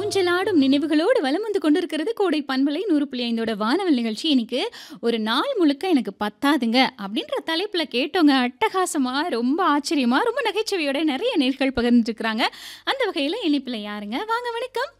ஊஞ்சலாடும் நினைவுகளோடு வலம் வந்து கொண்டிருக்கிறது கோடை பண்பலை நூறு புள்ளி ஐந்தோட வானவல் நிகழ்ச்சி இன்னைக்கு ஒரு நாள் முழுக்க எனக்கு பத்தாதுங்க அப்படின்ற தலைப்புல கேட்டவங்க அட்டகாசமா ரொம்ப ஆச்சரியமா ரொம்ப நகைச்சுவையோட நிறைய நேர்கள் பகிர்ந்துருக்கிறாங்க அந்த வகையில இனிப்புல யாருங்க வாங்க வணக்கம்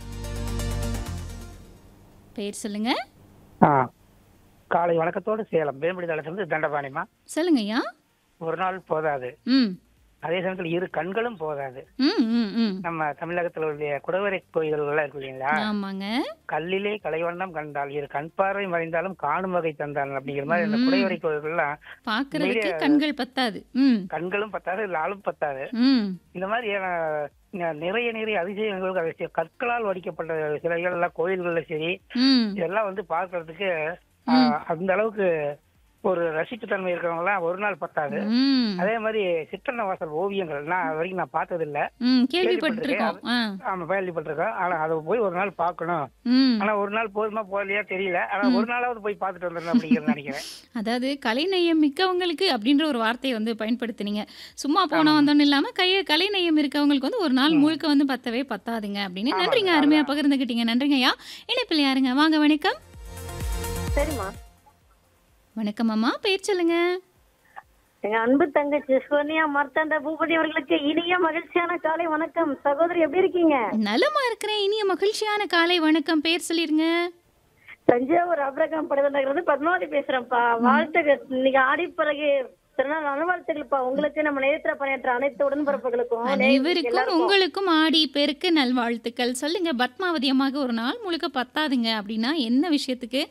பேர் சொல்லுங்க ஆ காலை வணக்கத்தோடு சேலம் வேம்படி தளத்திலிருந்து தண்டபாணிமா சொல்லுங்கய்யா ஒரு நாள் போதாது ம் அதே சமயத்தில் இரு கண்களும் போதாது ம் ம் ம் நம்ம தமிழகத்தில் உள்ள குடவரை கோயில்கள் எல்லாம் இருக்கு இல்லைங்களா ஆமாங்க கல்லிலே கலைவண்ணம் கண்டால் இரு கண் பார்வை மறைந்தாலும் காணும் வகை தந்தான் அப்படிங்கிற மாதிரி இந்த ம். குடைவரை கோயில்கள்லாம் பார்க்கறதுக்கு நிறைய- கண்கள் பத்தாது ம் கண்களும் பத்தாது இல்ல ஆளும் பத்தாது ம் இந்த மாதிரி அஹ், ந- நிறைய நிறைய அதிசயங்களுக்கு அதிசயம் கற்களால் வடிக்கப்பட்ட சிலைகள் எல்லாம் கோயில்கள்ல சரி ம் இதெல்லாம் வந்து பார்க்கறதுக்கு அஹ், அந்த அளவுக்கு ஒரு ரசிப்பு தன்மை இருக்கிறவங்க எல்லாம் ஒரு நாள் பத்தாது ம் அதே மாதிரி சித்தன்ன வாசல் ஓவியங்கள் நான் அது வரைக்கும் நான் பார்த்தது இல்ல ம் கேள்விப்பட்டிருக்கோம் ஆ ஆமா கேள்விப்பட்டிருக்கேன் ஆனா அதை போய் ஒரு நாள் பார்க்கணும் ம் ஆனா ஒரு நாள் போதுமா போகலையா தெரியல ஆனா ஒரு நாளாவது போய் பார்த்துட்டு வந்துடணும் அப்படிங்கிறது நினைக்கிறேன் அதாவது கலைநயம் மிக்கவங்களுக்கு அப்படின்ற ஒரு வார்த்தையை வந்து பயன்படுத்துனீங்க சும்மா போன வந்தோன்னு இல்லாம கைய கலைநயம் இருக்கவங்களுக்கு வந்து ஒரு நாள் முழுக்க வந்து பத்தவே பத்தாதுங்க அப்படின்னு ஆமாங்க, நன்றிங்க அருமையா பகிர்ந்துக்கிட்டீங்க நன்றிங்க ஐயா இணைப்பில் யாருங்க வாங்க வணக்கம் சரிம்மா வணக்கம் அம்மா பேர் சொல்லுங்க எங்க அன்பு தங்கச்சி சுவர்ணியா மர்த்தாண்ட பூபதி அவர்களுக்கு இனிய மகிழ்ச்சியான காலை வணக்கம் சகோதரி எப்படி இருக்கீங்க நலமா இருக்கிறேன் இனிய மகிழ்ச்சியான காலை வணக்கம் பேர் சொல்லிருங்க தஞ்சாவூர் அப்ரகாம் படத்துல பத்மாவதி பேசுறேன்ப்பா வாழ்த்துக்கள் இன்னைக்கு ஆடி பிறகு திருநாள் நல்வாழ்த்துக்கள்ப்பா உங்களுக்கு நம்ம நேரத்துல பணியாற்ற அனைத்து உடன்பிறப்புகளுக்கும் நேயர்களுக்கு அனைவருக்கும் எல்லாருக்கும். உங்களுக்கும் ஆடி பெருக்கு நல்வாழ்த்துக்கள் சொல்லுங்க பத்மாவதியமாக ஒரு நாள் முழுக்க பத்தாதுங்க அப்படின்னா என்ன விஷயத்துக்கு